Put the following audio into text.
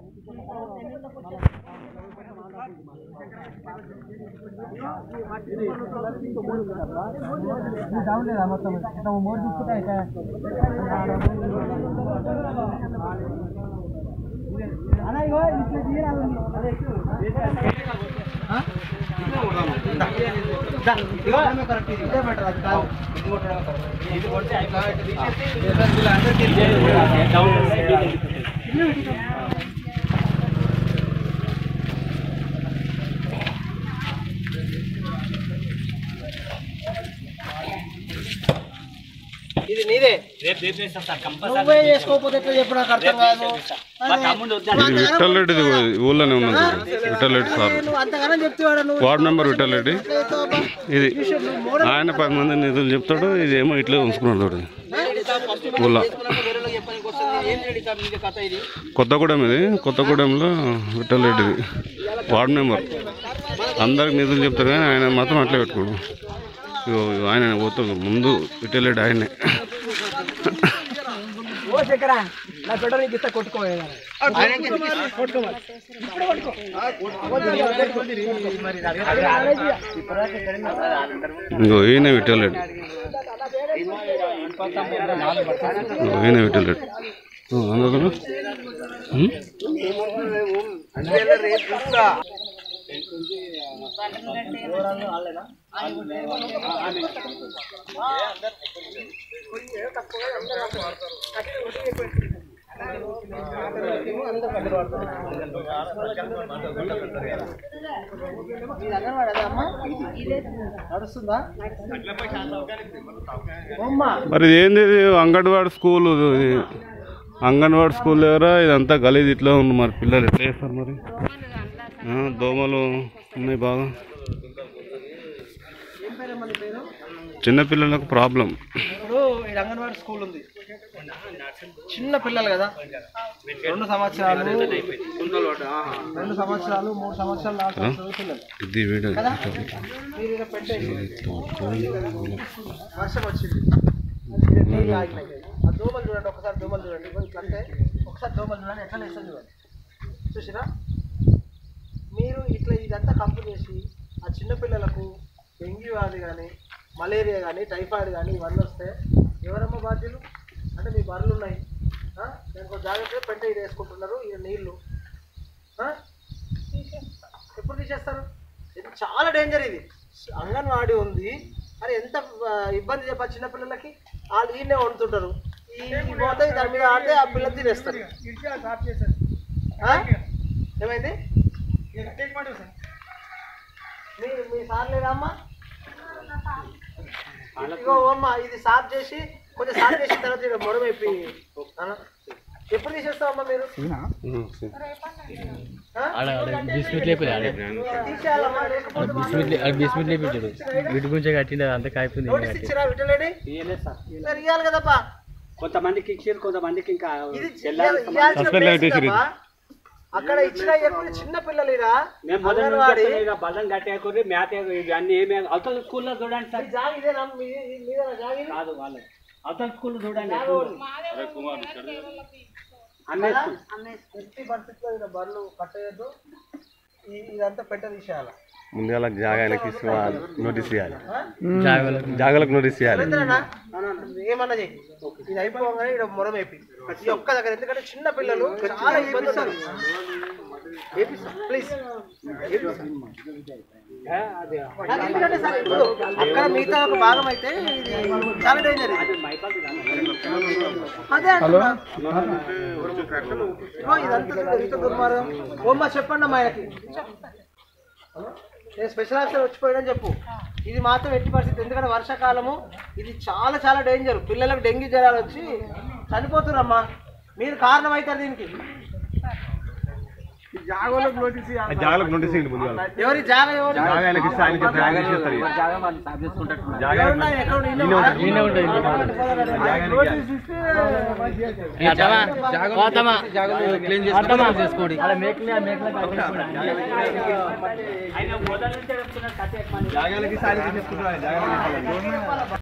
ఇది నీదే రేపు రేపు వేస్తాం సార్ కంపల్సరీ నువ్వే చేసుకోకపోతే ఎట్లా చెప్పు నాకు అర్థం కాదు మా తమ్ముడు వద్దా ఇది విఠల్ రెడ్డిది ఊళ్ళోనే ఉన్నది ఇది. విఠల్ రెడ్డి సార్ నువ్వు అంతగానం చెప్తావాడా నువ్వు వార్డ్ మెంబర్ విఠల్ రెడ్డి ఎట్లా చెప్తావబ్బా? ఇది ఆయన పది మంది నిధులు చెప్తాడు ఇది ఏమో ఇట్లా ఉంచుకున్నాడు చూడు ఊళ్ళో వేరేలోకి చెప్పడానికి వస్తుంది ఏం రెడీ సార్ నీది కథ ఇది కొత్తగూడెం ఇది కొత్తగూడెంలో విఠల్ రెడ్డిది వార్డ్ మెంబర్ అందరికి నిధులు చెప్తారు కానీ ఆయన మాత్రం అట్లే పెట్టుకోడు ఇగో ఇగో ఆయన పోతాడు ముందు విఠల్ రెడ్డి ఆయనే ఓ చక్కరా నా పెట్ట నీకు ఇస్తా కొట్టుకోవాలి ఇంకో ఈయన విఠల్ రెడ్డి ఇగో ఈయన విఠల్ రెడ్డి ఓ, అందరూ ఉం? నడుస్తుందా అమ్మా మరి ఇది ఏంది ఇది అంగన్వాడి స్కూల్ ఇది అంగన్వాడి స్కూల్ దగ్గర ఇదంతా గలీజ్ ఇట్లా ఉంది మరి పిల్లలు ఎట్లా చేస్తారు మరి ఆ, దోమలు ఉన్నాయి బాగా ఏం పేరమ్మా నీ పేరు చిన్న పిల్లలకు ప్రాబ్లం ఇప్పుడు ఈ అంగన్వాడీ స్కూల్ ఉంది చిన్న పిల్లలు కదా రెండు సంవత్సరాలు రెండు సంవత్సరాలు మూడు సంవత్సరాలు నాలుగు సంవత్సరాలు పిల్లలు ఇది వీడియో మీరు ఇక్కడ పెట్టండి వర్షం వచ్చింది నీళ్ళు ఆగినాయి. ఆ దోమలు చూడండి ఒకసారి దోమలు చూడండి ఇదిగో ఇట్లా అంటే ఒకసారి దోమలు చూడండి ఎట్లా వేస్తుంది చూడండి చూసినా మీరు ఇట్లా ఇదంతా కంపు చేసి ఆ చిన్న పిల్లలకు డెంగ్యూ వ్యాధి కానీ మలేరియా కానీ టైఫాయిడ్ కానీ ఇవన్నీ వస్తే ఎవరమ్మ బాధ్యులు అంటే మీ బర్రెలు ఉన్నాయి ఆ? దానికి ఒక జాగ్రత్తగా పెంట ఇది వేసుకుంటున్నారు ఈ నీళ్ళు ఆ? ఎప్పుడు తీసేస్తారు ఇది చాలా డేంజర్ ఇది అంగన్వాడీ ఉంది అని ఎంత ఆ, ఇబ్బంది చెప్పాలి చిన్నపిల్లలకి వాళ్ళు ఈయనే వండుతుంటారు ఈ పోతే దాని మీద ఆడితే ఆ పిల్లలు తినేస్తారు ఆ? ఏమైంది మీ మీ సార్ లేదా అమ్మా ఇగో అమ్మ ఇది సాఫ్ చేసి కొంచెం సాఫ్ చేసిన తర్వాత ఇక్కడ మొరం అయిపి ఎప్పుడు తీసేస్తావమ్మా మీరు ఆ? తీసేయాలమ్మా, లేకపోతే వాళ్ళు బిస్మిట్ లేపించాడు వీటి గురించి కట్టిండే అంత కాయిపోయింది నోటీస్ ఇచ్చిరా విటలేడి సార్ మరి ఇవ్వాలి కదప్పా కొంతమందికి ఇచ్చారు కొంతమందికి ఇంకా ఇది చెల్లాలి ఇయ్యాల్సిన Suspend place చేసిర్రు కదప్పా? అక్కడ ఇచ్చిన ఇవ్వకుండా చిన్న పిల్లలేరా మేము మొదటి నుంచి అంగన్వాడీ చెప్తున్నాం, ఇక బల్లం కట్టేయకూడదు మేత ఇవన్నీ ఏమి అవతల స్కూల్లో చూడండి సార్ ఈ జాగి ఇదేనా మీ మీదేనా జాగి కాదు వాళ్ళు అవతల స్కూల్ చూడండి అన్నీ స్కూల్ ఎట్టి పరిస్థితుల్లో ఈయన బర్రెలు కట్టేయద్దు ఈ- ఇదంతా పెట్ట తీసేయాలి ముందుగా జాగానికి నోటీస్ ఇవ్వాలి జాగాలకు నోటీస్ ఇవ్వాలి పెద్దనా? ఏమన్నా చెయ్యి ఇది అయిపోగానే ఇక్కడ మొరం వేపి ఈ ఒక్క దగ్గర ఎందుకంటే చిన్న పిల్లలు చాలా ఇబ్బంది పడతారు. వేపిస్తా ప్లీజ్ నాకు ఎందుకంటే సార్ ఇప్పుడు అక్కడ మిగతా ఒక భాగం అయితే ఇది చాలా డేంజర్ ఇది అదే అంటున్నా. ఇదిగో ఇదంతా చూడు, ఇంత దుర్మార్గం ఓమ్మా చెప్పండి అమ్మా ఆయనకి నేను స్పెషల్ ఆఫీసర్ వచ్చిపోయాడని చెప్పు ఇది మాత్రం ఎట్టి పరిస్థితి ఎందుకంటే వర్షాకాలము ఇది చాలా చాలా డేంజర్ పిల్లలకు డెంగ్యూ జ్వరాలు వచ్చి చనిపోతున్నారమ్మా మీరు కారణం అవుతారు దీనికి జాగాలకు నోటీస్ ఇవ్వండి ముందుగా ఎవరి జాగ ఎవరు జాగానికి ఇస్తే ఆయన చెప్తే ఆయన చేస్తారు ఇక. ఎవరున్నా? ఎక్కడ ఉండి? ఈయన ఉన్నాడా? నోటీస్ ఇస్తే ఆయన మొదటి నుంచే చెప్తున్నారు కట్టేయకమని.